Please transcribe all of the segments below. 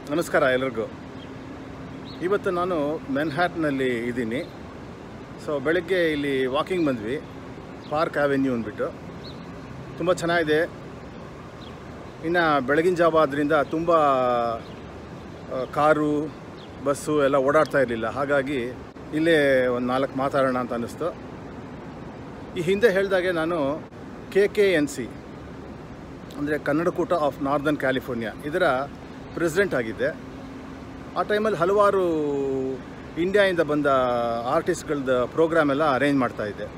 ನಮಸ್ಕಾರ ಎಲ್ರಿಗೂ ಇವತ್ತು ನಾನು ಮೆನ್ಹ್ಯಾಟ್ನಲ್ಲಿ ಇದ್ದೀನಿ ಸೊ ಬೆಳಗ್ಗೆ ಇಲ್ಲಿ ವಾಕಿಂಗ್ ಬಂದ್ವಿ ಪಾರ್ಕ್ ಅವೆನ್ಯೂ ಅಂದ್ಬಿಟ್ಟು ತುಂಬ ಚೆನ್ನಾಗಿದೆ ಇನ್ನು ಬೆಳಗಿನ ಜಾವ ಆದ್ದರಿಂದ ತುಂಬ ಆ, ಕಾರು ಬಸ್ಸು ಎಲ್ಲ ಓಡಾಡ್ತಾ ಇರಲಿಲ್ಲ ಹಾಗಾಗಿ ಇಲ್ಲೇ ಒಂದು ನಾಲ್ಕು ಮಾತಾಡೋಣ ಅಂತ ಅನ್ನಿಸ್ತು ಈ ಹಿಂದೆ ಹೇಳಿದಾಗೆ ನಾನು ಕೆ ಕೆ ಎನ್ ಸಿ ಅಂದರೆ ಕನ್ನಡಕೂಟ ಆಫ್ ನಾರ್ದರ್ನ್ ಕ್ಯಾಲಿಫೋರ್ನಿಯಾ ಇದರ ಪ್ರೆಸಿಡೆಂಟ್ ಆಗಿದ್ದೆ ಆ ಟೈಮಲ್ಲಿ ಹಲವಾರು ಇಂಡಿಯಾಯಿಂದ ಬಂದ ಆರ್ಟಿಸ್ಟ್ಗಳದ್ದು ಪ್ರೋಗ್ರಾಮ್ ಎಲ್ಲ ಅರೇಂಜ್ ಮಾಡ್ತಾ ಇದ್ದೆ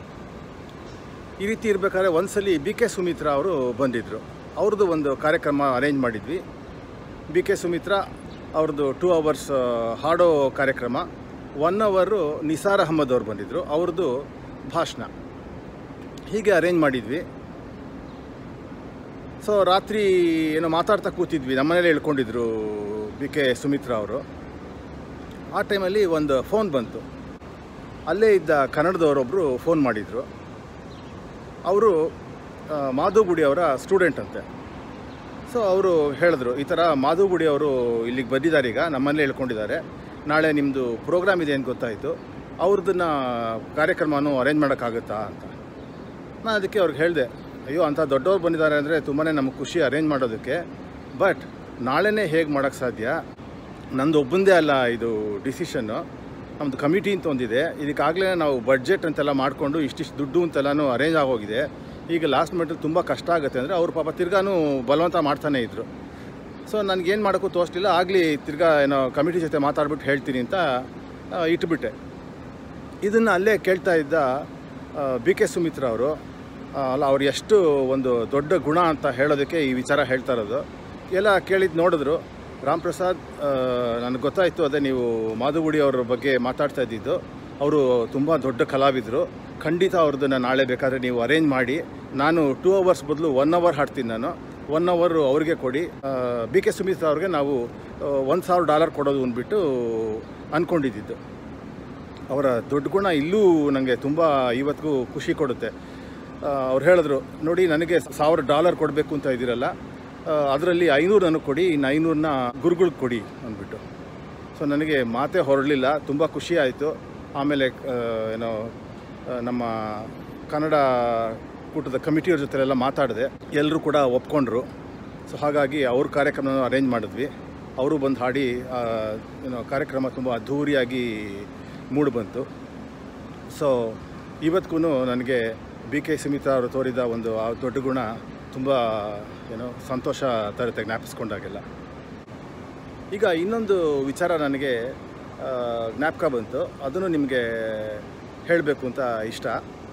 ಈ ರೀತಿ ಇರಬೇಕಾದ್ರೆ ಒಂದ್ಸಲಿ ಬಿ ಕೆ ಸುಮಿತ್ರಾ ಅವರು ಬಂದಿದ್ದರು ಅವ್ರದ್ದು ಒಂದು ಕಾರ್ಯಕ್ರಮ ಅರೇಂಜ್ ಮಾಡಿದ್ವಿ ಬಿ ಕೆ ಸುಮಿತ್ರಾ ಅವ್ರದ್ದು ಟೂ ಅವರ್ಸ್ ಹಾಡೋ ಕಾರ್ಯಕ್ರಮ ಒನ್ ಅವರು ನಿಸಾರ್ ಅಹಮದ್ ಅವ್ರು ಬಂದಿದ್ದರು ಅವ್ರದ್ದು ಭಾಷಣ ಹೀಗೆ ಅರೇಂಜ್ ಮಾಡಿದ್ವಿ ಸೊ ರಾತ್ರಿ ಏನೋ ಮಾತಾಡ್ತಾ ಕೂತಿದ್ವಿ ನಮ್ಮನೇಲೆ ಹೇಳ್ಕೊಂಡಿದ್ರು ಬಿ ಕೆ ಸುಮಿತ್ರಾ ಅವರು ಆ ಟೈಮಲ್ಲಿ ಒಂದು ಫೋನ್ ಬಂತು ಅಲ್ಲೇ ಇದ್ದ ಕನ್ನಡದವರೊಬ್ಬರು ಫೋನ್ ಮಾಡಿದರು ಅವರು ಮಾಧುಗುಡಿ ಅವರ ಸ್ಟೂಡೆಂಟ್ ಅಂತೆ ಸೊ ಅವರು ಹೇಳಿದ್ರು ಈ ಥರ ಮಾಧುಗುಡಿ ಅವರು ಇಲ್ಲಿಗೆ ಬಂದಿದ್ದಾರೆ ಈಗ ನಮ್ಮಲ್ಲೇ ಹೇಳ್ಕೊಂಡಿದ್ದಾರೆ ನಾಳೆ ನಿಮ್ಮದು ಪ್ರೋಗ್ರಾಮ್ ಇದೆ ಅಂತ ಗೊತ್ತಾಯಿತು ಅವ್ರದ್ದನ್ನ ಕಾರ್ಯಕ್ರಮನೂ ಅರೇಂಜ್ ಮಾಡೋಕ್ಕಾಗುತ್ತಾ ಅಂತ ನಾನು ಅದಕ್ಕೆ ಅವ್ರಿಗೆ ಹೇಳಿದೆ ಅಯ್ಯೋ ಅಂಥ ದೊಡ್ಡವ್ರು ಬಂದಿದ್ದಾರೆ ಅಂದರೆ ತುಂಬಾ ನಮಗೆ ಖುಷಿ ಅರೇಂಜ್ ಮಾಡೋದಕ್ಕೆ ಬಟ್ ನಾಳೆನೇ ಹೇಗೆ ಮಾಡೋಕ್ಕೆ ಸಾಧ್ಯ ನಂದು ಒಬ್ಬಂದೇ ಅಲ್ಲ ಇದು ಡಿಸಿಷನ್ನು ನಮ್ಮದು ಕಮಿಟಿ ಅಂತ ಒಂದಿದೆ ಇದಕ್ಕಾಗಲೇ ನಾವು ಬಡ್ಜೆಟ್ ಅಂತೆಲ್ಲ ಮಾಡಿಕೊಂಡು ಇಷ್ಟಿಷ್ಟು ದುಡ್ಡು ಅಂತೆಲ್ಲನೂ ಅರೇಂಜ್ ಆಗೋಗಿದೆ ಈಗ ಲಾಸ್ಟ್ ಮಿನಿಟಲ್ಲಿ ತುಂಬ ಕಷ್ಟ ಆಗುತ್ತೆ ಅಂದರೆ ಅವ್ರು ಪಾಪ ತಿರ್ಗಾನು ಬಲವಂತ ಮಾಡ್ತಾನೇ ಇದ್ದರು ಸೊ ನನಗೇನು ಮಾಡೋಕ್ಕೂ ತೋರಿಸ್ಲಿಲ್ಲ ಆಗಲಿ ತಿರ್ಗಾ ಏನೋ ಕಮಿಟಿ ಜೊತೆ ಮಾತಾಡ್ಬಿಟ್ಟು ಹೇಳ್ತೀನಿ ಅಂತ ಆ, ಇಟ್ಬಿಟ್ಟೆ ಇದನ್ನು ಅಲ್ಲೇ ಕೇಳ್ತಾ ಇದ್ದ ಬಿ ಕೆ ಸುಮಿತ್ರಾ ಅವರು ಆ, ಅಲ್ಲ ಅವ್ರು ಎಷ್ಟು ಒಂದು ದೊಡ್ಡ ಗುಣ ಅಂತ ಹೇಳೋದಕ್ಕೆ ಈ ವಿಚಾರ ಹೇಳ್ತಾ ಇರೋದು ಎಲ್ಲ ಕೇಳಿದ್ದು ನೋಡಿದ್ರು ರಾಮ್ ಪ್ರಸಾದ್ ನನಗೆ ಗೊತ್ತಾಯಿತು ಅದೇ ನೀವು ಮಾಧುಗುಡಿ ಅವ್ರ ಬಗ್ಗೆ ಮಾತಾಡ್ತಾ ಇದ್ದಿದ್ದು ಅವರು ತುಂಬ ದೊಡ್ಡ ಕಲಾವಿದರು ಖಂಡಿತ ಅವ್ರದ್ದನ್ನು ನಾಳೆ ಬೇಕಾದರೆ ನೀವು ಅರೇಂಜ್ ಮಾಡಿ ನಾನು ಟೂ ಅವರ್ಸ್ ಬದಲು ಒನ್ ಅವರ್ ಹಾಡ್ತೀನಿ ನಾನು ಒನ್ ಅವರ್ ಅವ್ರಿಗೆ ಕೊಡಿ ಬಿ ಕೆ ಸುಮಿತ್ರಾ ಅವ್ರಿಗೆ ನಾವು ಒಂದು ಸಾವಿರ ಡಾಲರ್ ಕೊಡೋದು ಅಂದ್ಬಿಟ್ಟು ಅಂದ್ಕೊಂಡಿದ್ದಿದ್ದು ಅವರ ದೊಡ್ಡ ಗುಣ ಇಲ್ಲೂ ನನಗೆ ತುಂಬ ಇವತ್ತಿಗೂ ಖುಷಿ ಕೊಡುತ್ತೆ ಅವ್ರು ಹೇಳಿದ್ರು ನೋಡಿ ನನಗೆ ಸಾವಿರ ಡಾಲರ್ ಕೊಡಬೇಕು ಅಂತ ಇದ್ದೀರಲ್ಲ ಅದರಲ್ಲಿ ಐನೂರು ನನಗೆ ಕೊಡಿ ಇನ್ನು ಐನೂರನ್ನ ಗುರುಗಳಿಗೆ ಕೊಡಿ ಅಂದ್ಬಿಟ್ಟು ಸೊ ನನಗೆ ಮಾತೇ ಹೊರಡಲಿಲ್ಲ ತುಂಬ ಖುಷಿ ಆಯಿತು ಆಮೇಲೆ ಆ, ಏನೋ ಆ, ನಮ್ಮ ಕನ್ನಡ ಕೂಟದ ಕಮಿಟಿಯವ್ರ ಜೊತೆಲೆಲ್ಲ ಮಾತಾಡಿದೆ ಎಲ್ಲರೂ ಕೂಡ ಒಪ್ಕೊಂಡ್ರು ಸೊ ಹಾಗಾಗಿ ಅವ್ರ ಕಾರ್ಯಕ್ರಮನ ಅರೇಂಜ್ ಮಾಡಿದ್ವಿ ಅವರು ಬಂದು ಹಾಡಿ ಆ, ಏನೋ ಕಾರ್ಯಕ್ರಮ ತುಂಬ ಅದ್ಧೂರಿಯಾಗಿ ಮೂಡಿ ಬಂತು ಸೊ ಇವತ್ತಿಗೂ ನನಗೆ ಬಿ ಕೆ ಸುಮಿತ್ರಾ ಅವರು ತೋರಿದ ಒಂದು ಆ ದೊಡ್ಡ ಗುಣ ತುಂಬ ಏನೋ ಸಂತೋಷ ತರುತ್ತೆ ಜ್ಞಾಪಿಸ್ಕೊಂಡಾಗೆಲ್ಲ ಈಗ ಇನ್ನೊಂದು ವಿಚಾರ ನನಗೆ ಆ, ಜ್ಞಾಪಕ ಬಂತು ಅದನ್ನು ನಿಮಗೆ ಹೇಳಬೇಕು ಅಂತ ಇಷ್ಟ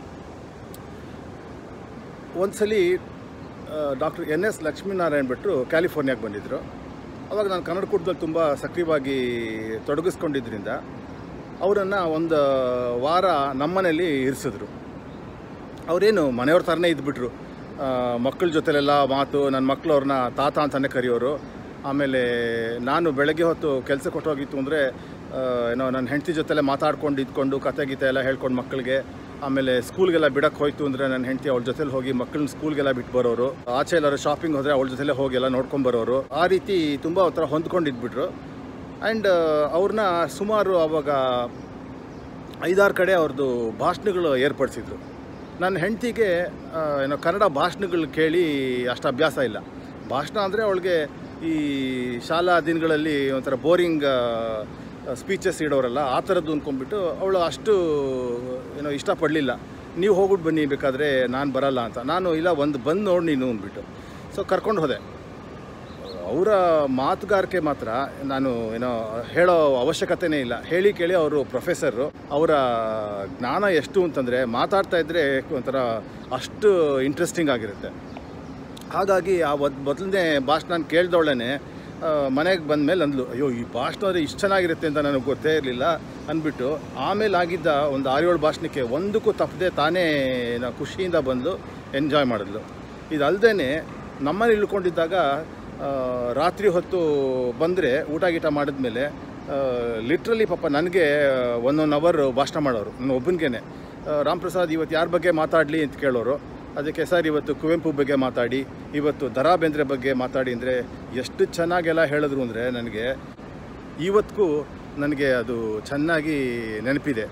ಒಂದ್ಸಲಿ ಡಾಕ್ಟರ್ ಎನ್ ಎಸ್ ಲಕ್ಷ್ಮೀನಾರಾಯಣ್ ಭಟ್ರು ಕ್ಯಾಲಿಫೋರ್ನಿಯಾಗೆ ಬಂದಿದ್ದರು ಅವಾಗ ನಾನು ಕನ್ನಡ ಕೂಟದಲ್ಲಿ ತುಂಬ ಸಕ್ರಿಯವಾಗಿ ತೊಡಗಿಸ್ಕೊಂಡಿದ್ದರಿಂದ ಅವರನ್ನು ಒಂದು ವಾರ ನಮ್ಮನೇಲಿ ಇರಿಸಿದ್ರು ಅವರೇನು ಮನೆಯವ್ರ ಥರನೇ ಇದ್ಬಿಟ್ರು ಮಕ್ಕಳ ಜೊತೆಲೆಲ್ಲ ಮಾತು ನನ್ನ ಮಕ್ಕಳು ಅವ್ರನ್ನ ತಾತ ಅಂತಲೇ ಕರೆಯೋರು ಆಮೇಲೆ ನಾನು ಬೆಳಗ್ಗೆ ಹೊತ್ತು ಕೆಲಸಕ್ಕೆ ಹೊಟ್ಟೋಗಿತ್ತು ಅಂದರೆ ಏನೋ ನನ್ನ ಹೆಂಡತಿ ಜೊತೆಲೆ ಮಾತಾಡ್ಕೊಂಡು ಇದ್ಕೊಂಡು ಕತೆ ಗೀತೆ ಎಲ್ಲ ಹೇಳ್ಕೊಂಡು ಮಕ್ಕಳಿಗೆ ಆಮೇಲೆ ಸ್ಕೂಲ್ಗೆಲ್ಲ ಬಿಡಕ್ಕೆ ಹೋಯ್ತು ಅಂದರೆ ನನ್ನ ಹೆಂಡತಿ ಅವಳ ಜೊತೆಲಿ ಹೋಗಿ ಮಕ್ಕಳನ್ನ ಸ್ಕೂಲ್ಗೆಲ್ಲ ಬಿಟ್ಟು ಬರೋರು ಆಚೆ ಎಲ್ಲರೂ ಶಾಪಿಂಗ್ ಹೋದರೆ ಅವಳ ಜೊತೆಲೆ ಹೋಗಿ ಎಲ್ಲ ನೋಡ್ಕೊಂಡು ಬರೋರು ಆ ರೀತಿ ತುಂಬ ಒಂಥರ ಹೊಂದ್ಕೊಂಡಿದ್ಬಿಟ್ರು ಆ್ಯಂಡ್ ಅವ್ರನ್ನ ಸುಮಾರು ಅವಾಗ ಐದಾರು ಕಡೆ ಅವ್ರದ್ದು ಭಾಷಣಗಳು ಏರ್ಪಡಿಸಿದ್ರು ನನ್ನ ಹೆಂಡತಿಗೆ ಏನೋ ಕನ್ನಡ ಭಾಷಣಗಳು ಕೇಳಿ ಅಷ್ಟು ಅಭ್ಯಾಸ ಇಲ್ಲ ಭಾಷಣ ಅಂದರೆ ಅವಳಿಗೆ ಈ ಶಾಲಾ ದಿನಗಳಲ್ಲಿ ಒಂಥರ ಬೋರಿಂಗ್ ಸ್ಪೀಚಸ್ ಇಡೋರಲ್ಲ ಆ ಥರದ್ದು ಅಂದ್ಕೊಂಡ್ಬಿಟ್ಟು ಅವಳು ಅಷ್ಟು ಏನೋ ಇಷ್ಟಪಡಲಿಲ್ಲ ನೀವು ಹೋಗ್ಬಿಟ್ಟು ಬನ್ನಿ ಬೇಕಾದರೆ ನಾನು ಬರಲ್ಲ ಅಂತ ನಾನು ಇಲ್ಲ ಒಂದು ಬಂದು ನೋಡಿ ನೀನು ಅಂದ್ಬಿಟ್ಟು ಸೊ ಕರ್ಕೊಂಡು ಹೋದೆ ಅವರ ಮಾತುಗಾರಿಕೆ ಮಾತ್ರ ನಾನು ಏನೋ ಹೇಳೋ ಅವಶ್ಯಕತೆನೇ ಇಲ್ಲ ಹೇಳಿ ಕೇಳಿ ಅವರು ಪ್ರೊಫೆಸರು ಅವರ ಜ್ಞಾನ ಎಷ್ಟು ಅಂತಂದರೆ ಮಾತಾಡ್ತಾ ಇದ್ದರೆ ಒಂಥರ ಅಷ್ಟು ಇಂಟ್ರೆಸ್ಟಿಂಗ್ ಆಗಿರುತ್ತೆ ಹಾಗಾಗಿ ಆ ಒದ್ ಮೊದಲನೇ ಭಾಷಣ ಕೇಳ್ದವಳೇ ಮನೆಗೆ ಬಂದ ಮೇಲೆ ಅಂದ್ಲು ಅಯ್ಯೋ ಈ ಭಾಷಣ ಅಂದರೆ ಇಷ್ಟು ಚೆನ್ನಾಗಿರುತ್ತೆ ಅಂತ ನನಗೆ ಗೊತ್ತೇ ಇರಲಿಲ್ಲ ಅಂದ್ಬಿಟ್ಟು ಆಮೇಲೆ ಆಗಿದ್ದ ಒಂದು ಆರು ಏಳು ಭಾಷಣಕ್ಕೆ ಒಂದಕ್ಕೂ ತಪ್ಪದೆ ತಾನೇ ಏನೋ ಖುಷಿಯಿಂದ ಬಂದು ಎಂಜಾಯ್ ಮಾಡಿದ್ಲು ಇದಲ್ದೇ ನಮ್ಮಲ್ಲಿ ಇಳ್ಕೊಂಡಿದ್ದಾಗ ಆ, ರಾತ್ರಿ ಹೊತ್ತು ಬಂದರೆ ಊಟ ಗೀಟ ಮಾಡಿದ್ಮೇಲೆ ಲಿಟ್ರಲಿ ಪಾಪ ನನಗೆ ಒನ್ ಒನ್ ಅವರ್ ಭಾಷಣ ಮಾಡೋರು ನನ್ನ ಒಬ್ಬನಿಗೇನೆ ರಾಮ್ ಪ್ರಸಾದ್ ಇವತ್ತು ಯಾರ ಬಗ್ಗೆ ಮಾತಾಡಲಿ ಅಂತ ಕೇಳೋರು ಅದಕ್ಕೆ ಸರ್ ಇವತ್ತು ಕುವೆಂಪು ಬಗ್ಗೆ ಮಾತಾಡಿ ಇವತ್ತು ದರಾ ಬೇಂದ್ರೆ ಬಗ್ಗೆ ಮಾತಾಡಿ ಅಂದರೆ ಎಷ್ಟು ಚೆನ್ನಾಗೆಲ್ಲ ಹೇಳಿದ್ರು ಅಂದರೆ ನನಗೆ ಇವತ್ತಿಗೂ ನನಗೆ ಅದು ಚೆನ್ನಾಗಿ ನೆನಪಿದೆ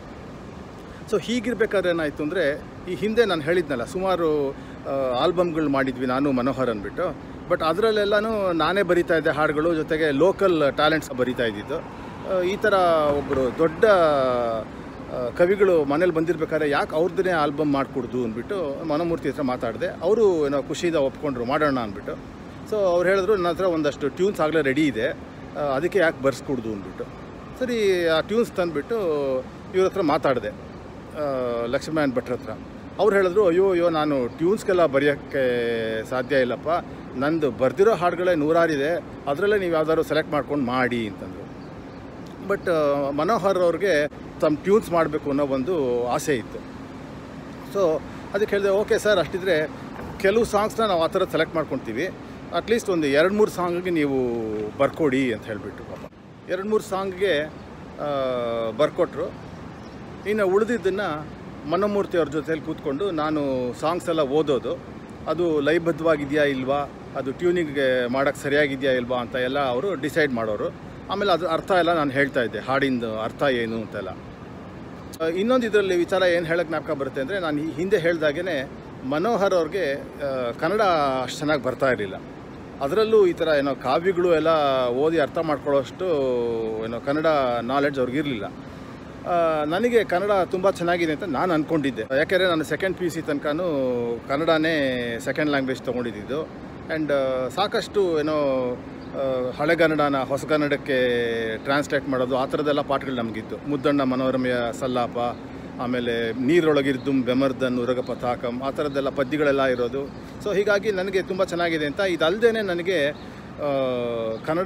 ಸೊ ಹೀಗಿರ್ಬೇಕಾದ್ರೆ ಏನಾಯಿತು ಅಂದರೆ ಈ ಹಿಂದೆ ನಾನು ಹೇಳಿದ್ನಲ್ಲ ಸುಮಾರು ಆಲ್ಬಮ್ಗಳು ಮಾಡಿದ್ವಿ ನಾನು ಮನೋಹರ್ ಅಂದ್ಬಿಟ್ಟು ಬಟ್ ಅದರಲ್ಲೆಲ್ಲನೂ ನಾನೇ ಬರಿತಾ ಇದ್ದೆ ಹಾಡುಗಳು ಜೊತೆಗೆ ಲೋಕಲ್ ಟ್ಯಾಲೆಂಟ್ಸ್ ಬರಿತಾ ಇದ್ದಿದ್ದು ಆ, ಈ ಥರ ಒಬ್ಬರು ದೊಡ್ಡ ಆ, ಕವಿಗಳು ಮನೇಲಿ ಬಂದಿರ್ಬೇಕಾದ್ರೆ ಯಾಕೆ ಅವ್ರದ್ದೇ ಆಲ್ಬಮ್ ಮಾಡಿಕೊಡ್ದು ಅಂದ್ಬಿಟ್ಟು ಮನೋಮೂರ್ತಿ ಹತ್ರ ಮಾತಾಡಿದೆ ಅವರು ಏನೋ ಖುಷಿಯಿಂದ ಒಪ್ಕೊಂಡ್ರು ಮಾಡೋಣ ಅಂದ್ಬಿಟ್ಟು ಸೊ ಅವ್ರು ಹೇಳಿದ್ರು ನನ್ನ ಹತ್ರ ಒಂದಷ್ಟು ಟ್ಯೂನ್ಸ್ ಆಗಲೇ ರೆಡಿ ಇದೆ ಆ, ಅದಕ್ಕೆ ಯಾಕೆ ಬರ್ಸ್ಕೊಡ್ದು ಅಂದ್ಬಿಟ್ಟು ಸರಿ ಆ ಟ್ಯೂನ್ಸ್ ತಂದುಬಿಟ್ಟು ಇವ್ರ ಹತ್ರ ಮಾತಾಡಿದೆ ಆ, ಲಕ್ಷ್ಮೀನಾರಾಯಣ್ ಭಟ್ರ ಹತ್ರ ಅವ್ರು ಹೇಳಿದ್ರು ಅಯ್ಯೋ ಅಯ್ಯೋ ನಾನು ಟ್ಯೂನ್ಸ್ಗೆಲ್ಲ ಬರೆಯೋಕ್ಕೆ ಸಾಧ್ಯ ಇಲ್ಲಪ್ಪ ನಂದು ಬರ್ದಿರೋ ಹಾಡುಗಳೇ ನೂರಾರಿದೆ ಅದರಲ್ಲೇ ನೀವು ಯಾವ್ದಾದ್ರು ಸೆಲೆಕ್ಟ್ ಮಾಡ್ಕೊಂಡು ಮಾಡಿ ಅಂತಂದರು ಬಟ್ ಮನೋಹರ್ ಅವ್ರಿಗೆ ತಮ್ಮ ಟ್ಯೂನ್ಸ್ ಮಾಡಬೇಕು ಅನ್ನೋ ಒಂದು ಆಸೆ ಇತ್ತು ಸೊ ಅದಕ್ಕೆ ಹೇಳಿದೆ ಓಕೆ ಸರ್ ಅಷ್ಟಿದ್ರೆ ಕೆಲವು ಸಾಂಗ್ಸ್ನ ನಾವು ಆ ಥರ ಸೆಲೆಕ್ಟ್ ಮಾಡ್ಕೊತೀವಿ ಅಟ್ಲೀಸ್ಟ್ ಒಂದು ಎರಡು ಮೂರು ಸಾಂಗಿಗೆ ನೀವು ಬರ್ಕೊಡಿ ಅಂತ ಹೇಳಿಬಿಟ್ಟು ಪಾಪ ಎರಡು ಮೂರು ಸಾಂಗ್ಗೆ ಬರ್ಕೊಟ್ರು ಇನ್ನು ಉಳಿದಿದ್ದನ್ನು ಮನೋಮೂರ್ತಿ ಅವ್ರ ಜೊತೆಲಿ ಕೂತ್ಕೊಂಡು ನಾನು ಸಾಂಗ್ಸ್ ಎಲ್ಲ ಓದೋದು ಅದು ಲಯಬದ್ಧವಾಗಿದೆಯಾ ಇಲ್ವಾ ಅದು ಟ್ಯೂನಿಂಗ್ಗೆ ಮಾಡೋಕ್ಕೆ ಸರಿಯಾಗಿದೆಯಾ ಇಲ್ವಾ ಅಂತ ಎಲ್ಲ ಅವರು ಡಿಸೈಡ್ ಮಾಡೋರು ಆಮೇಲೆ ಅದ್ರ ಅರ್ಥ ಎಲ್ಲ ನಾನು ಹೇಳ್ತಾ ಇದ್ದೆ ಹಾಡಿಂದು ಅರ್ಥ ಏನು ಅಂತೆಲ್ಲ ಆ, ಇನ್ನೊಂದು ಇದರಲ್ಲಿ ವಿಚಾರ ಏನು ಹೇಳಕ್ಕೆ ಜ್ಞಾಪಕ ಬರುತ್ತೆ ಅಂದರೆ ನಾನು ಈ ಹಿಂದೆ ಹೇಳ್ದಾಗೇ ಮನೋಹರ್ ಅವ್ರಿಗೆ ಆ, ಕನ್ನಡ ಅಷ್ಟು ಚೆನ್ನಾಗಿ ಬರ್ತಾ ಇರಲಿಲ್ಲ ಅದರಲ್ಲೂ ಈ ಥರ ಏನೋ ಕಾವ್ಯಗಳು ಎಲ್ಲ ಓದಿ ಅರ್ಥ ಮಾಡ್ಕೊಳ್ಳೋಷ್ಟು ಏನೋ ಕನ್ನಡ ನಾಲೆಡ್ಜ್ ಅವ್ರಿಗಿರಲಿಲ್ಲ ನನಗೆ ಕನ್ನಡ ತುಂಬ ಚೆನ್ನಾಗಿದೆ ಅಂತ ನಾನು ಅಂದ್ಕೊಂಡಿದ್ದೆ ಯಾಕೆಂದರೆ ನಾನು ಸೆಕೆಂಡ್ ಪಿ ಯು ಸಿ ತನಕನೂ ಕನ್ನಡನೇ ಸೆಕೆಂಡ್ ಲ್ಯಾಂಗ್ವೇಜ್ ತೊಗೊಂಡಿದ್ದು ಆ್ಯಂಡ್ ಸಾಕಷ್ಟು ಏನೋ ಆ, ಹಳೆಗನ್ನಡನ ಹೊಸಗನ್ನಡಕ್ಕೆ ಟ್ರಾನ್ಸ್ಲೇಟ್ ಮಾಡೋದು ಆ ಥರದ್ದೆಲ್ಲ ಪಾಠಗಳು ನಮಗಿತ್ತು ಮುದ್ದಣ್ಣ ಮನೋರಮೆಯ ಸಲ್ಲಾಪ ಆಮೇಲೆ ನೀರೊಳಗಿರ್ದುಂ ಬೆಮರ್ದನ್ ಉರಗ ಪತಾಕಂ ಆ ಥರದ್ದೆಲ್ಲ ಪದ್ಯಗಳೆಲ್ಲ ಇರೋದು ಸೊ ಹೀಗಾಗಿ ನನಗೆ ತುಂಬ ಚೆನ್ನಾಗಿದೆ ಅಂತ ಇದಲ್ಲದೆ ನನಗೆ ಆ, ಕನ್ನಡ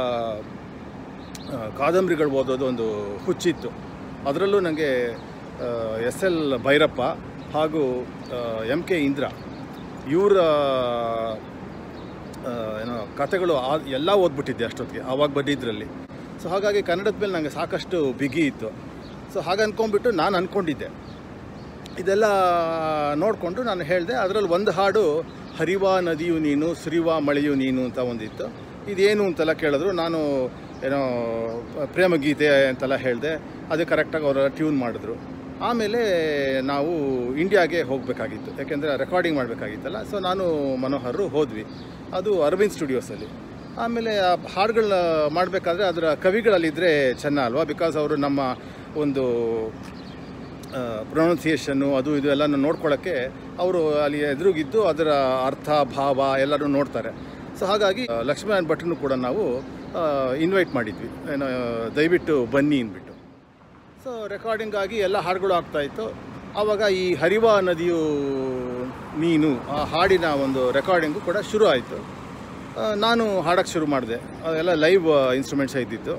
ಆ, ಕಾದಂಬರಿಗಳು ಓದೋದು ಒಂದು ಹುಚ್ಚಿತ್ತು ಅದರಲ್ಲೂ ನನಗೆ ಎಸ್ ಎಲ್ ಭೈರಪ್ಪ ಹಾಗೂ ಎಮ್ ಕೆ ಇಂದ್ರ ಇವರ ಆ, ಏನೋ ಕತೆಗಳು ಆ ಎಲ್ಲ ಓದ್ಬಿಟ್ಟಿದ್ದೆ ಅಷ್ಟೊತ್ತಿಗೆ ಆವಾಗ ಬಂದಿದ್ರಲ್ಲಿ ಸೊ ಹಾಗಾಗಿ ಕನ್ನಡದ ಮೇಲೆ ನನಗೆ ಸಾಕಷ್ಟು ಬಿಗಿ ಇತ್ತು ಸೊ ಹಾಗೆ ಅಂದ್ಕೊಂಡ್ಬಿಟ್ಟು ನಾನು ಅಂದ್ಕೊಂಡಿದ್ದೆ ಇದೆಲ್ಲ ನೋಡಿಕೊಂಡು ನಾನು ಹೇಳಿದೆ ಅದರಲ್ಲಿ ಒಂದು ಹಾಡು ಹರಿವ ನದಿಯು ನೀನು ಸುರಿವ ಮಳೆಯು ನೀನು ಅಂತ ಒಂದಿತ್ತು ಇದೇನು ಅಂತೆಲ್ಲ ಕೇಳಿದ್ರು ನಾನು ಏನೋ ಪ್ರೇಮ ಗೀತೆ ಅಂತೆಲ್ಲ ಹೇಳಿದೆ ಅದು ಕರೆಕ್ಟಾಗಿ ಅವರ ಟ್ಯೂನ್ ಮಾಡಿದ್ರು ಆಮೇಲೆ ನಾವು ಇಂಡಿಯಾಗೆ ಹೋಗಬೇಕಾಗಿತ್ತು ಯಾಕೆಂದರೆ ರೆಕಾರ್ಡಿಂಗ್ ಮಾಡಬೇಕಾಗಿತ್ತಲ್ಲ ಸೊ ನಾನು ಮನೋಹರು ಹೋದ್ವಿ ಅದು ಅರವಿಂದ್ ಸ್ಟುಡಿಯೋಸಲ್ಲಿ ಆಮೇಲೆ ಆ ಹಾಡುಗಳನ್ನ ಮಾಡಬೇಕಾದ್ರೆ ಅದರ ಕವಿಗಳಲ್ಲಿದ್ದರೆ ಚೆನ್ನ ಅಲ್ವಾ ಬಿಕಾಸ್ ಅವರು ನಮ್ಮ ಒಂದು ಪ್ರೊನೌನ್ಸಿಯೇಷನ್ನು ಅದು ಇದು ಎಲ್ಲನೂ ನೋಡ್ಕೊಳ್ಳೋಕ್ಕೆ ಅವರು ಅಲ್ಲಿ ಎದುರುಗಿದ್ದು ಅದರ ಅರ್ಥ ಭಾವ ಎಲ್ಲರೂ ನೋಡ್ತಾರೆ ಸೊ ಹಾಗಾಗಿ ಆ, ಲಕ್ಷ್ಮೀನಾರಾಯಣ್ ಭಟ್ರನ್ನು ಕೂಡ ನಾವು ಇನ್ವೈಟ್ ಮಾಡಿದ್ವಿ ಏನೋ ದಯವಿಟ್ಟು ಬನ್ನಿ ಅಂದ್ಬಿಟ್ಟು ಸೊ ರೆಕಾರ್ಡಿಂಗ್ ಆಗಿ ಎಲ್ಲ ಹಾಡುಗಳು ಆಗ್ತಾಯಿತ್ತು ಆವಾಗ ಈ ಹರಿವ ನದಿಯು ನೀನು ಆ ಹಾಡಿನ ಒಂದು ರೆಕಾರ್ಡಿಂಗು ಕೂಡ ಶುರು ಆಯಿತು ನಾನು ಹಾಡೋಕ್ಕೆ ಶುರು ಮಾಡಿದೆ ಅದೆಲ್ಲ ಲೈವ್ ಇನ್ಸ್ಟ್ರೂಮೆಂಟ್ಸೇ ಇದ್ದಿತ್ತು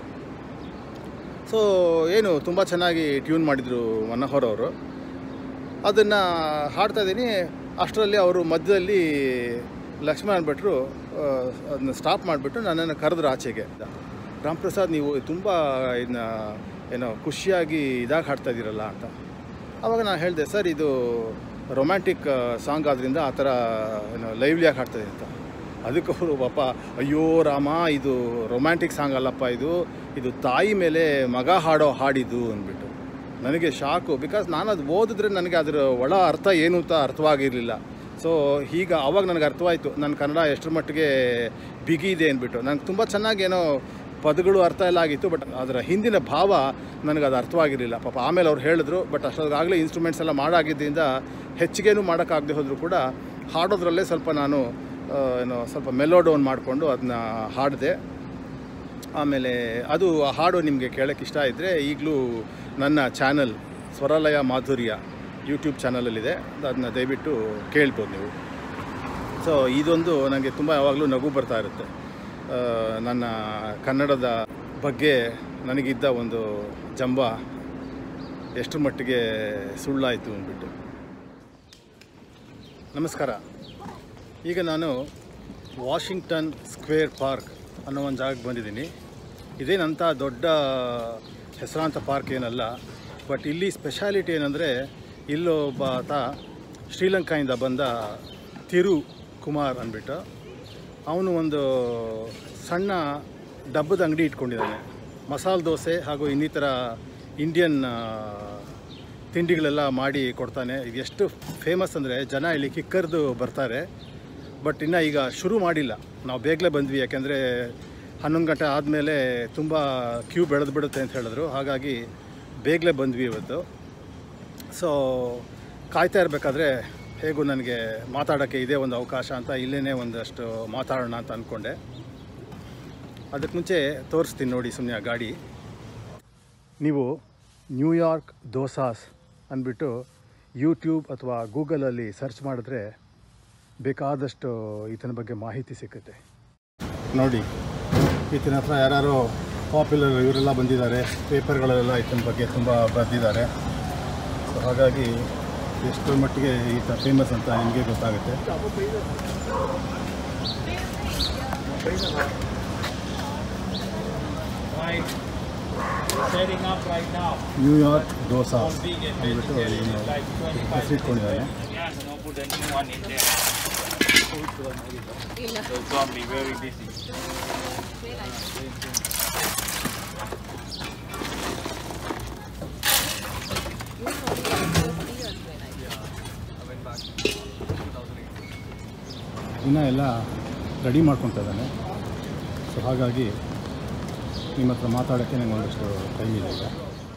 ಸೊ ಏನು ತುಂಬ ಚೆನ್ನಾಗಿ ಟ್ಯೂನ್ ಮಾಡಿದರು ಮನೋಹರ್ ಅವರು ಅದನ್ನು ಹಾಡ್ತಾ ಇದ್ದೀನಿ ಅಷ್ಟರಲ್ಲಿ ಅವರು ಮಧ್ಯದಲ್ಲಿ ಲಕ್ಷ್ಮಣ್ ಭಟ್ರು ಅದನ್ನ ಸ್ಟಾಪ್ ಮಾಡಿಬಿಟ್ಟು ನನ್ನನ್ನು ಕರೆದ್ರು ಆಚೆಗೆ ರಾಮ್ಪ್ರಸಾದ್ ನೀವು ತುಂಬ ಇದನ್ನ ಏನೋ ಖುಷಿಯಾಗಿ ಇದಾಗಿ ಹಾಡ್ತಾ ಇದ್ದೀರಲ್ಲ ಅಂತ ಆವಾಗ ನಾನು ಹೇಳಿದೆ ಸರ್ ಇದು ರೊಮ್ಯಾಂಟಿಕ್ ಸಾಂಗ್ ಆದ್ದರಿಂದ ಆ ಥರ ಏನೋ ಲೈವ್ಲಿಯಾಗಿ ಹಾಡ್ತಾ ಇದ್ದೀನಿ ಅಂತ ಅದಕ್ಕೆ ಅವರು ಪಾಪ ಅಯ್ಯೋ ರಾಮ ಇದು ರೊಮ್ಯಾಂಟಿಕ್ ಸಾಂಗ್ ಅಲ್ಲಪ್ಪ ಇದು ಇದು ತಾಯಿ ಮೇಲೆ ಮಗ ಹಾಡೋ ಹಾಡಿದು ಅಂದ್ಬಿಟ್ಟು ನನಗೆ ಶಾಕು ಬಿಕಾಸ್ ನಾನು ಅದು ಓದಿದ್ರೆ ನನಗೆ ಅದರ ಒಳ ಅರ್ಥ ಏನು ಅಂತ ಅರ್ಥವಾಗಿರಲಿಲ್ಲ ಸೊ ಈಗ ಆವಾಗ ನನಗೆ ಅರ್ಥವಾಯಿತು ನನ್ನ ಕನ್ನಡ ಎಷ್ಟರ ಮಟ್ಟಿಗೆ ಬಿಗಿ ಇದೆ ಅಂದ್ಬಿಟ್ಟು ನನಗೆ ತುಂಬ ಚೆನ್ನಾಗಿ ಏನೋ ಪದಗಳು ಅರ್ಥ ಎಲ್ಲ ಆಗಿತ್ತು ಬಟ್ ಅದರ ಹಿಂದಿನ ಭಾವ ನನಗೆ ಅದು ಅರ್ಥವಾಗಿರಲಿಲ್ಲ ಪಾಪ ಆಮೇಲೆ ಅವ್ರು ಹೇಳಿದ್ರು ಬಟ್ ಅಷ್ಟೊತ್ತಾಗಲೇ ಇನ್ಸ್ಟ್ರೂಮೆಂಟ್ಸ್ ಎಲ್ಲ ಮಾಡಾಗಿದ್ದರಿಂದ ಹೆಚ್ಚಿಗೇನು ಮಾಡೋಕ್ಕಾಗದೆ ಹೋದರೂ ಕೂಡ ಹಾಡೋದ್ರಲ್ಲೇ ಸ್ವಲ್ಪ ನಾನು ಆ, ಏನೋ ಸ್ವಲ್ಪ ಮೆಲೋ ಡೌನ್ ಮಾಡಿಕೊಂಡು ಅದನ್ನ ಹಾಡಿದೆ ಆಮೇಲೆ ಅದು ಆ ಹಾಡು ನಿಮಗೆ ಕೇಳೋಕ್ಕೆ ಇಷ್ಟ ಇದ್ದರೆ ಈಗಲೂ ನನ್ನ ಚಾನಲ್ ಸ್ವರಲಯ ಮಾಧುರ್ಯ ಯೂಟ್ಯೂಬ್ ಚಾನಲಲ್ಲಿದೆ ಅದನ್ನ ದಯವಿಟ್ಟು ಕೇಳ್ಬೋದು ನೀವು ಸೊ ಇದೊಂದು ನನಗೆ ತುಂಬ ಯಾವಾಗಲೂ ನಗು ಬರ್ತಾ ಇರುತ್ತೆ ಆ, ನನ್ನ ಕನ್ನಡದ ಬಗ್ಗೆ ನನಗಿದ್ದ ಒಂದು ಜಂಬ ಎಷ್ಟರ ಮಟ್ಟಿಗೆ ಸುಳ್ಳಾಯಿತು ಅಂದ್ಬಿಟ್ಟು ನಮಸ್ಕಾರ ಈಗ ನಾನು ವಾಷಿಂಗ್ಟನ್ ಸ್ಕ್ವೇರ್ ಪಾರ್ಕ್ ಅನ್ನೋ ಒಂದು ಜಾಗಕ್ಕೆ ಬಂದಿದ್ದೀನಿ ಇದೇನಂತ ದೊಡ್ಡ ಹೆಸರಾಂತ ಪಾರ್ಕ್ ಏನಲ್ಲ ಬಟ್ ಇಲ್ಲಿ ಸ್ಪೆಷಾಲಿಟಿ ಏನಂದರೆ ಇಲ್ಲೊಬ್ಬ ಆತ ಶ್ರೀಲಂಕಾಯಿಂದ ಬಂದ ತಿರು ಕುಮಾರ್ ಅಂದ್ಬಿಟ್ಟು ಅವನು ಒಂದು ಸಣ್ಣ ಡಬ್ಬದ ಅಂಗಡಿ ಇಟ್ಕೊಂಡಿದ್ದಾನೆ ಮಸಾಲೆ ದೋಸೆ ಹಾಗೂ ಇನ್ನಿತರ ಇಂಡಿಯನ್ ಆ, ತಿಂಡಿಗಳೆಲ್ಲ ಮಾಡಿ ಕೊಡ್ತಾನೆ ಇದು ಎಷ್ಟು ಫೇಮಸ್ ಅಂದರೆ ಜನ ಇಲ್ಲಿ ಕಿಕ್ಕರ್ದು ಬರ್ತಾರೆ ಬಟ್ ಇನ್ನು ಈಗ ಶುರು ಮಾಡಿಲ್ಲ ನಾವು ಬೇಗಲೇ ಬಂದ್ವಿ ಯಾಕೆಂದರೆ ಹನ್ನೊಂದು ಗಂಟೆ ಆದಮೇಲೆ ತುಂಬ ಕ್ಯೂ ಬೆಳೆದು ಬಿಡುತ್ತೆ ಅಂತ ಹೇಳಿದ್ರು ಹಾಗಾಗಿ ಬೇಗಲೇ ಬಂದ್ವಿ ಇವತ್ತು ಸೊ ಕಾಯ್ತಾ ಇರಬೇಕಾದ್ರೆ ಹೇಗೂ ನನಗೆ ಮಾತಾಡೋಕ್ಕೆ ಇದೇ ಒಂದು ಅವಕಾಶ ಅಂತ ಇಲ್ಲೇ ಒಂದಷ್ಟು ಮಾತಾಡೋಣ ಅಂತ ಅಂದ್ಕೊಂಡೆ ಅದಕ್ಕೆ ಮುಂಚೆ ತೋರಿಸ್ತೀನಿ ನೋಡಿ ಸುಮ್ಮನೆ ಆ ಗಾಡಿ ನೀವು ನ್ಯೂಯಾರ್ಕ್ ದೋಸಾಸ್ ಅಂದ್ಬಿಟ್ಟು ಯೂಟ್ಯೂಬ್ ಅಥವಾ ಗೂಗಲಲ್ಲಿ ಸರ್ಚ್ ಮಾಡಿದ್ರೆ ಬೇಕಾದಷ್ಟು ಈತನ ಬಗ್ಗೆ ಮಾಹಿತಿ ಸಿಕ್ಕುತ್ತೆ ನೋಡಿ ಈತನ ಹತ್ರ ಯಾರು ಪಾಪ್ಯುಲರ್ ಇವರೆಲ್ಲ ಬಂದಿದ್ದಾರೆ ಪೇಪರ್ಗಳಲ್ಲೆಲ್ಲ ಈತನ ಬಗ್ಗೆ ತುಂಬ ಬರೆದಿದ್ದಾರೆ ಸೊ ಹಾಗಾಗಿ ಎಷ್ಟರ ಮಟ್ಟಿಗೆ ಈತ ಫೇಮಸ್ ಅಂತ ನಿಮಗೆ ಗೊತ್ತಾಗುತ್ತೆ Right. Setting up right now. New York dosa All big and ಅಂದ್ಬಿಟ್ಟು vegetarian ಇವನು is like 25 ಹೆಸರಿಟ್ಕೊಂಡಿದ್ದಾನೆ Yeah, so now put a new one in there. So it's gonna be very busy. ಇನ್ನೂ ಎಲ್ಲ ರೆಡಿ ಮಾಡ್ಕೊತಾ ಇದ್ದಾನೆ ಸೊ ಹಾಗಾಗಿ ನಿಮ್ಮ ಹತ್ರ ಮಾತಾಡೋಕ್ಕೆ ನನಗೆ ಒಂದಷ್ಟು ಟೈಮ್ ಇದೆ ಈಗ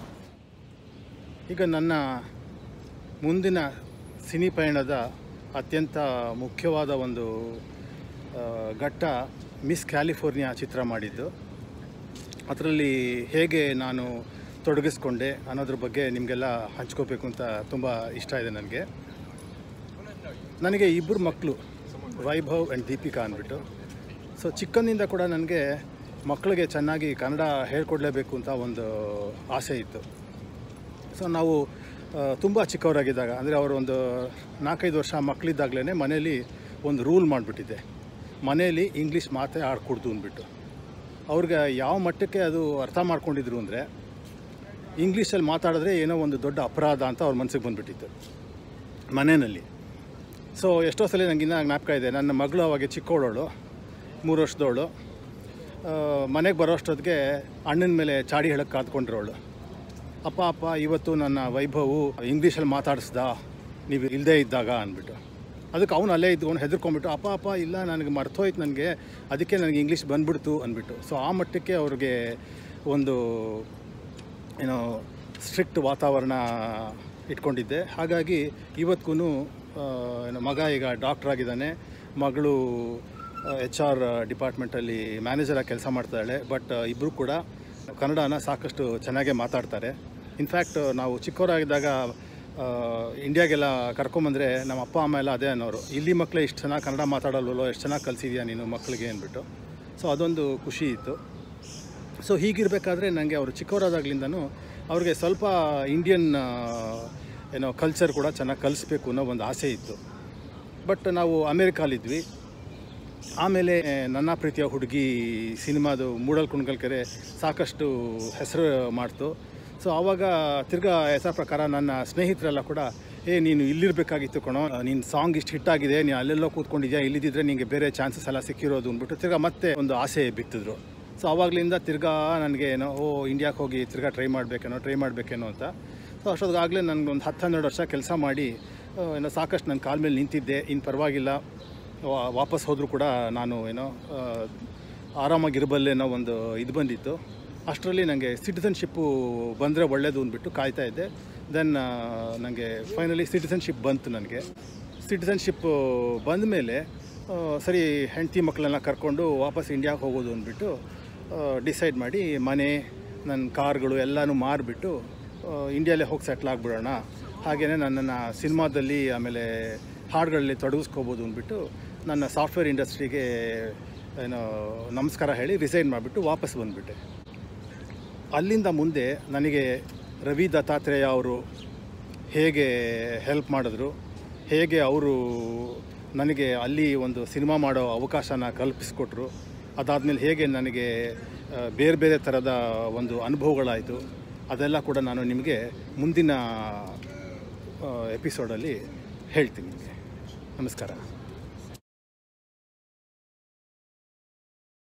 ಈಗ ನನ್ನ ಮುಂದಿನ ಸಿನಿ ಪಯಣದ ಅತ್ಯಂತ ಮುಖ್ಯವಾದ ಒಂದು ಆ, ಘಟ್ಟ ಮಿಸ್ ಕ್ಯಾಲಿಫೋರ್ನಿಯಾ ಚಿತ್ರ ಮಾಡಿದ್ದು ಅದರಲ್ಲಿ ಹೇಗೆ ನಾನು ತೊಡಗಿಸ್ಕೊಂಡೆ ಅನ್ನೋದ್ರ ಬಗ್ಗೆ ನಿಮಗೆಲ್ಲ ಹಂಚ್ಕೋಬೇಕು ಅಂತ ತುಂಬ ಇಷ್ಟ ಇದೆ ನನಗೆ ನನಗೆ ಇಬ್ಬರು ಮಕ್ಕಳು ವೈಭವ್ ಆ್ಯಂಡ್ ದೀಪಿಕಾ ಅಂದ್ಬಿಟ್ಟು ಸೊ ಚಿಕ್ಕಂದಿಂದ ಕೂಡ ನನಗೆ ಮಕ್ಕಳಿಗೆ ಚೆನ್ನಾಗಿ ಕನ್ನಡ ಹೇಳ್ಕೊಡ್ಲೇಬೇಕು ಅಂತ ಒಂದು ಆಸೆ ಇತ್ತು ಸೊ ನಾವು ತುಂಬ ಚಿಕ್ಕವರಾಗಿದ್ದಾಗ ಅಂದರೆ ಅವರು ಒಂದು ನಾಲ್ಕೈದು ವರ್ಷ ಮಕ್ಕಳಿದ್ದಾಗಲೇ ಮನೇಲಿ ಒಂದು ರೂಲ್ ಮಾಡಿಬಿಟ್ಟಿದ್ದೆ ಮನೇಲಿ ಇಂಗ್ಲೀಷ್ ಮಾತೇ ಆಡ್ಕೊಡ್ದು ಅಂದ್ಬಿಟ್ಟು ಅವ್ರಿಗೆ ಯಾವ ಮಟ್ಟಕ್ಕೆ ಅದು ಅರ್ಥ ಮಾಡ್ಕೊಂಡಿದ್ರು ಅಂದರೆ ಇಂಗ್ಲೀಷಲ್ಲಿ ಮಾತಾಡಿದ್ರೆ ಏನೋ ಒಂದು ದೊಡ್ಡ ಅಪರಾಧ ಅಂತ ಅವ್ರ ಮನಸ್ಸಿಗೆ ಬಂದುಬಿಟ್ಟಿತ್ತು ಮನೆಯಲ್ಲಿ ಸೊ ಎಷ್ಟೋ ಸಲ ನನಗಿನ್ನ ಜ್ಞಾಪಕ ಇದೆ ನನ್ನ ಮಗಳು ಅವಾಗ ಚಿಕ್ಕವಳವಳು ಮೂರು ವರ್ಷದವಳು ಮನೆಗೆ ಬರೋಷ್ಟೊತ್ತಿಗೆ ಅಣ್ಣನ ಮೇಲೆ ಚಾಡಿ ಹೇಳಕ್ಕೆ ಕಾದ್ಕೊಂಡಿರೋಳು ಅಪ್ಪ ಅಪ್ಪ ಇವತ್ತು ನನ್ನ ವೈಭವು ಇಂಗ್ಲೀಷಲ್ಲಿ ಮಾತಾಡಿಸ್ದ ನೀವು ಇಲ್ಲದೇ ಇದ್ದಾಗ ಅಂದ್ಬಿಟ್ಟು ಅದಕ್ಕೆ ಅವನು ಅಲ್ಲೇ ಇದ್ಕೊಂಡು ಹೆದರ್ಕೊಂಡ್ಬಿಟ್ಟು ಅಪ್ಪ ಅಪ್ಪ ಇಲ್ಲ ನನಗೆ ಮರ್ತೋಯ್ತು ನನಗೆ ಅದಕ್ಕೆ ನನಗೆ ಇಂಗ್ಲೀಷ್ ಬಂದ್ಬಿಡ್ತು ಅಂದ್ಬಿಟ್ಟು ಸೊ ಆ ಮಟ್ಟಕ್ಕೆ ಅವ್ರಿಗೆ ಒಂದು ಏನೋ ಸ್ಟ್ರಿಕ್ಟ್ ವಾತಾವರಣ ಇಟ್ಕೊಂಡಿದ್ದೆ ಹಾಗಾಗಿ ಇವತ್ತಿಗೂ ಏನೋ ಮಗ ಈಗ ಡಾಕ್ಟ್ರ್ ಆಗಿದ್ದಾನೆ ಮಗಳು ಎಚ್ ಆರ್ ಡಿಪಾರ್ಟ್ಮೆಂಟಲ್ಲಿ ಮ್ಯಾನೇಜರಾಗಿ ಕೆಲಸ ಮಾಡ್ತಾಳೆ ಬಟ್ ಇಬ್ಬರು ಕೂಡ ಕನ್ನಡನ ಸಾಕಷ್ಟು ಚೆನ್ನಾಗೇ ಮಾತಾಡ್ತಾರೆ ಇನ್ಫ್ಯಾಕ್ಟ್ ನಾವು ಚಿಕ್ಕವರಾಗಿದ್ದಾಗ ಆ, ಇಂಡಿಯಾಗೆಲ್ಲ ಕರ್ಕೊಂಬಂದರೆ ನಮ್ಮ ಅಪ್ಪ ಅಮ್ಮ ಎಲ್ಲ ಅದೇ ಅನ್ನೋರು ಇಲ್ಲಿ ಮಕ್ಕಳೇ ಇಷ್ಟು ಚೆನ್ನಾಗಿ ಕನ್ನಡ ಮಾತಾಡಲ್ವಲ್ಲೋ ಎಷ್ಟು ಚೆನ್ನಾಗಿ ಕಲಿಸಿದ್ಯಾ ನೀನು ಮಕ್ಕಳಿಗೆ ಅಂದ್ಬಿಟ್ಟು ಸೊ ಅದೊಂದು ಖುಷಿ ಇತ್ತು ಸೊ ಹೀಗಿರಬೇಕಾದ್ರೆ ನನಗೆ ಅವರು ಚಿಕ್ಕವರಾದಾಗ್ಲಿಂದನೂ ಅವ್ರಿಗೆ ಸ್ವಲ್ಪ ಇಂಡಿಯನ್ ಆ, ಏನೋ ಕಲ್ಚರ್ ಕೂಡ ಚೆನ್ನಾಗಿ ಕಲಿಸ್ಬೇಕು ಅನ್ನೋ ಒಂದು ಆಸೆ ಇತ್ತು ಬಟ್ ನಾವು ಅಮೇರಿಕಾಲಿದ್ವಿ ಆಮೇಲೆ ನನ್ನ ಪ್ರೀತಿಯ ಹುಡುಗಿ ಸಿನಿಮಾದು ಮೂಡಲ್ ಕುಣಗಲ್ಕೆರೆ ಸಾಕಷ್ಟು ಹೆಸರು ಮಾಡ್ತು ಸೊ ಆವಾಗ ತಿರ್ಗಾ ಹೆಸರ ಪ್ರಕಾರ ನನ್ನ ಸ್ನೇಹಿತರೆಲ್ಲ ಕೂಡ ಏ ನೀನು ಇಲ್ಲಿರಬೇಕಾಗಿತ್ತು ಕಣೋ ನಿನ್ನ ಸಾಂಗ್ ಇಷ್ಟು ಹಿಟ್ ಆಗಿದೆ ನೀನು ಅಲ್ಲೆಲ್ಲೋ ಕೂತ್ಕೊಂಡಿದ್ಯಾ ಇಲ್ಲಿದ್ದಿದ್ರೆ ನಿಮಗೆ ಬೇರೆ ಚಾನ್ಸಸ್ ಎಲ್ಲ ಸಿಕ್ಕಿರೋದು ಅಂದ್ಬಿಟ್ಟು ತಿರ್ಗಾ ಮತ್ತೆ ಒಂದು ಆಸೆ ಬಿತ್ತಿದ್ರು ಸೊ ಆವಾಗಲಿಂದ ತಿರ್ಗಾ ನನಗೆ ಏನೋ ಓ ಇಂಡಿಯಾಕ್ಕೆ ಹೋಗಿ ತಿರ್ಗಾ ಟ್ರೈ ಮಾಡಬೇಕೇನೋ ಟ್ರೈ ಮಾಡಬೇಕೇನೋ ಅಂತ ಸೊ ಅಷ್ಟೊತ್ತಿಗಾಗಲೇ ನನಗೊಂದು ಹತ್ತು ಹನ್ನೆರಡು ವರ್ಷ ಕೆಲಸ ಮಾಡಿ ಆ, ಏನೋ ಸಾಕಷ್ಟು ನನ್ನ ಕಾಲ ಮೇಲೆ ನಿಂತಿದ್ದೆ ಇನ್ನು ಪರವಾಗಿಲ್ಲ ವಾ- ವಾಪಸ್ ಹೋದರೂ ಕೂಡ ನಾನು ಏನೋ ಆ, ಆರಾಮಾಗಿರಬಲ್ಲೆ ಅನ್ನೋ ಒಂದು ಇದು ಬಂದಿತ್ತು ಅಷ್ಟರಲ್ಲಿ ನನಗೆ ಸಿಟಿಸನ್ಶಿಪ್ಪು ಬಂದರೆ ಒಳ್ಳೆಯದು ಅಂದ್ಬಿಟ್ಟು ಕಾಯ್ತಾ ಇದ್ದೆ ದೆನ್ ನನಗೆ ಫೈನಲಿ ಸಿಟಿಸನ್ಶಿಪ್ ಬಂತು ನನಗೆ ಸಿಟಿಸನ್ಶಿಪ್ಪು ಬಂದ ಮೇಲೆ ಸರಿ ಹೆಂಡತಿ ಮಕ್ಕಳನ್ನ ಕರ್ಕೊಂಡು ವಾಪಸ್ ಇಂಡಿಯಾಗೆ ಹೋಗೋದು ಅಂದ್ಬಿಟ್ಟು ಡಿಸೈಡ್ ಮಾಡಿ ಮನೆ ನನ್ನ ಕಾರ್ಗಳು ಎಲ್ಲನೂ ಮಾರಿಬಿಟ್ಟು ಇಂಡಿಯಾಲೇ ಹೋಗಿ ಸೆಟ್ಲ್ ಆಗಿಬಿಡೋಣ ಹಾಗೆಯೇ ನನ್ನನ್ನು ಸಿನಿಮಾದಲ್ಲಿ ಆಮೇಲೆ ಹಾಡುಗಳಲ್ಲಿ ತೊಡಗಿಸ್ಕೋಬೋದು ಅಂದ್ಬಿಟ್ಟು ನನ್ನ ಸಾಫ್ಟ್ವೇರ್ ಇಂಡಸ್ಟ್ರಿಗೆ ಏನೋ ನಮಸ್ಕಾರ ಹೇಳಿ ರಿಸೈನ್ ಮಾಡಿಬಿಟ್ಟು ವಾಪಸ್ ಬಂದುಬಿಟ್ಟೆ ಅಲ್ಲಿಂದ ಮುಂದೆ ನನಗೆ ರವಿ ದತ್ತಾತ್ರೇಯ ಅವರು ಹೇಗೆ ಹೆಲ್ಪ್ ಮಾಡಿದ್ರು ಹೇಗೆ ಅವರು ನನಗೆ ಅಲ್ಲಿ ಒಂದು ಸಿನಿಮಾ ಮಾಡೋ ಅವಕಾಶನ ಕಲ್ಪಿಸ್ಕೊಟ್ರು ಅದಾದಮೇಲೆ ಹೇಗೆ ನನಗೆ ಆ, ಬೇರೆ ಬೇರೆ ಥರದ ಒಂದು ಹೇಳ್ತೀನಿ ನಿಮಗೆ ನಮಸ್ಕಾರ